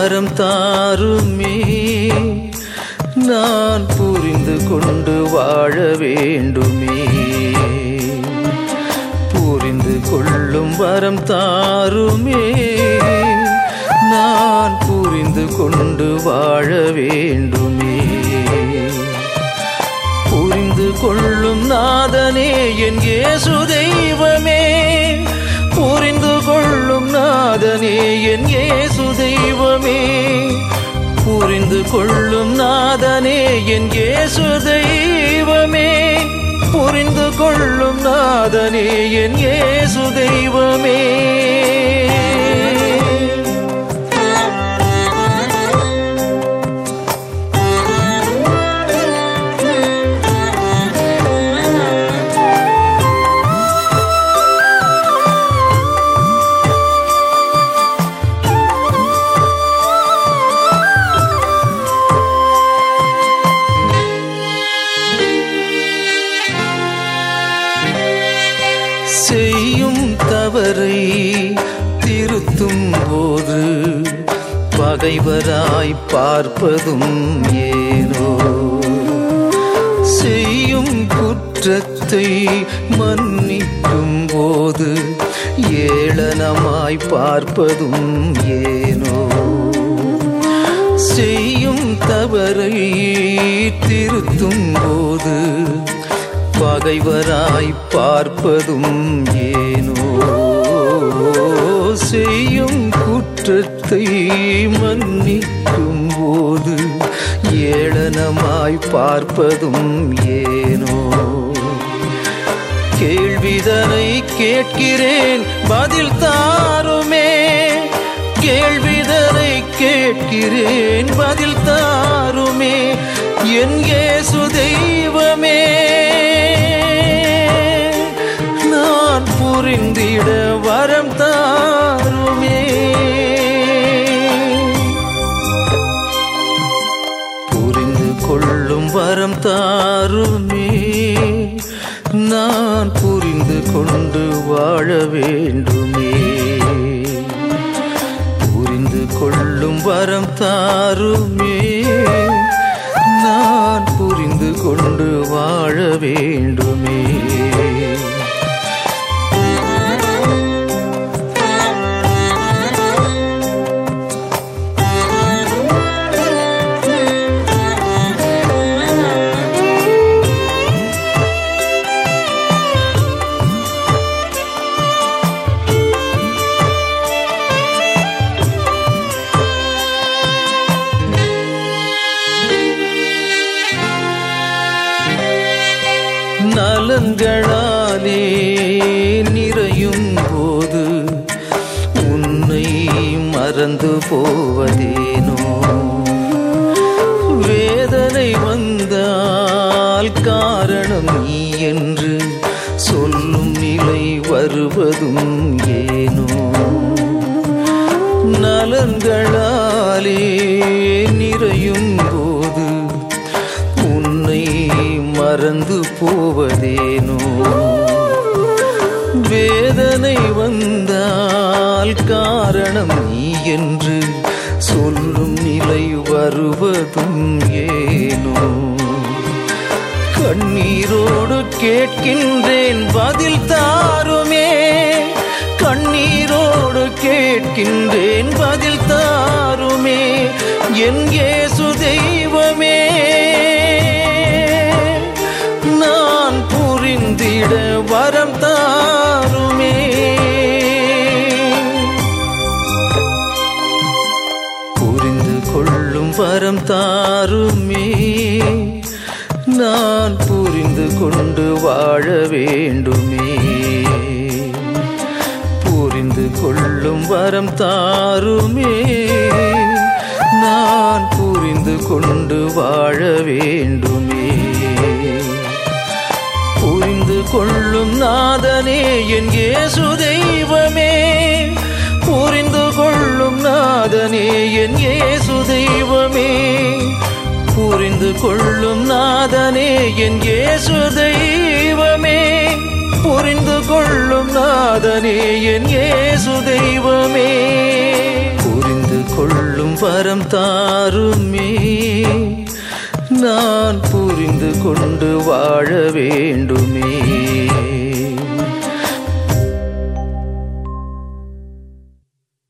வரம் தாருமே நான் புரிந்து கொண்டு வாழ வேண்டுமே புரிந்து கொள்ளும் வரம் தாருமே நான் புரிந்து கொண்டு வாழ வேண்டுமே புரிந்து கொள்ளும் நாதனே என் இயேசு தெய்வமே புரிந்து கொள்ளும் நாதனே என் இயேசு தெய்வமே புரிந்து கொள்ளும் நாதனே என் இயேசு தெய்வமே புரிந்து கொள்ளும் நாதனே என் இயேசு தெய்வமே செய்யும் தவறை திருத்தும் போது பகைவராய் பார்ப்பதும் ஏனோ செய்யும் குற்றத்தை மன்னிக்கும் போது ஏளனமாய் பார்ப்பதும் ஏனோ செய்யும் தவறை திருத்தும் போது பகைவராய் பார்ப்பதும் ஏனோ செய்யும் குற்றத்தை மன்னிக்கும் போது ஏளனமாய் பார்ப்பதும் ஏனோ கேள்விதனை கேட்கிறேன் பதில் தாருமே கேள்விதனை கேட்கிறேன் பதில் தாருமே என் இயேசு தெய்வமே நான் புரிந்திட வரம் தாருமே புரிந்து கொள்ளும் வரம் தாருமே நான் புரிந்து கொண்டு வாழ வேண்டுமே புரிந்து கொள்ளும் வரம் தாருமே நான் புரிந்து கொண்டு வாழ வேண்டுமே நலன்களாலே நிறையும் போது உன்னை மறந்து போவதேனோ வேதனை வந்தால் காரணம் நீ என்று சொல்லும் நிலை வருவதும் ஏனோ நலன்களாலே நிறையும் போது உன்னை மறந்து போவதேனோ வேதனை வந்தால் காரணம் நீ என்று சொல்லும் நிலை வருவதும் ஏனோ கண்ணீரோடு கேட்கின்றேன் பதில் தாருமே கண்ணீரோடு கேட்கின்றேன் பதில் தாருமே என் இயேசு தெய்வமே நான் புரிந்திட வரம் தாருமே புரிந்து கொள்ளும் வரம் தாருமே நான் புரிந்து கொண்டு வாழ வேண்டுமே புரிந்து கொள்ளும் வரம் தாருமே நான் புரிந்து கொண்டு வாழ வேண்டுமே புரிந்து கொள்ளும் நாதனே என் இயேசு தெய்வமே புரிந்து கொள்ளும் நாதனே என் இயேசு தெய்வமே புரிந்து கொள்ளும் நாதனே என் இயேசு தெய்வமே புரிந்து கொள்ளும் நாதனே என் இயேசு தெய்வமே புரிந்து கொள்ளும் வரம் தாருமே நான் புரிந்து கொண்டு வாழ வேண்டுமே